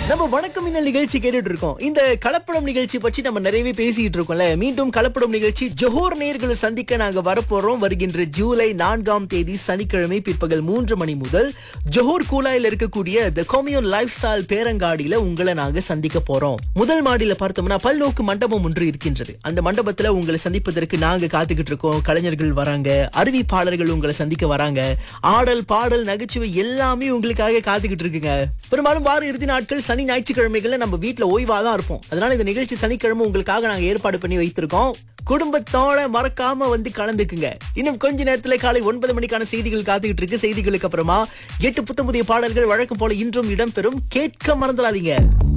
நம்ம வணக்கம் இன்னல் நிகழ்ச்சி கேட்டுட்டு இருக்கோம் இந்த கலப்படம் நிகழ்ச்சி பற்றி நம்ம நிறையவே பேசிட்டு இருக்கோம்ல மீண்டும் கலப்படம் நிகழ்ச்சி ஜோஹர் நேர்களை சந்திக்க நாங்க வரப்போறோம் வருகின்ற ஜூலை நான்காம் தேதி சனிக்கிழமை பிற்பகல் மூன்று மணி முதல் ஜோஹர் கூலாயில் இருக்கக்கூடிய த கொமியோன் லைஃப் ஸ்டைல் பேரங்காடியில உங்களை நாங்க சந்திக்க போறோம் முதல் மாடியில பார்த்தோம்னா பல்நோக்கு மண்டபம் ஒன்று இருக்கின்றது அந்த மண்டபத்துல உங்களை சந்திப்பதற்கு நாங்க காத்துக்கிட்டு இருக்கோம் கலைஞர்கள் வராங்க அறிவிப்பாளர்கள் உங்களை சந்திக்க வராங்க ஆடல் பாடல் நகைச்சுவை எல்லாமே உங்களுக்காக காத்துக்கிட்டு இருக்குங்க பெரும்பாலும் வார இறுதி நாட்கள் சனி ஞாயிற்றுக்கிழமைகள்ல நம்ம வீட்ல ஓய்வா தான் இருப்போம் அதனால இந்த நிகழ்ச்சி சனிக்கிழமை உங்களுக்காக நாங்க ஏற்பாடு பண்ணி வைத்திருக்கோம் குடும்பத்தோட மறக்காம வந்து கலந்துக்குங்க இன்னும் கொஞ்ச நேரத்துல காலை ஒன்பது மணிக்கான செய்திகள் காத்துக்கிட்டு இருக்கு செய்திகளுக்கு அப்புறமா எட்டு புத்தம் புதிய பாடல்கள் வழக்கம் போல இன்றும் இடம்பெறும் கேட்க மறந்துடாதீங்க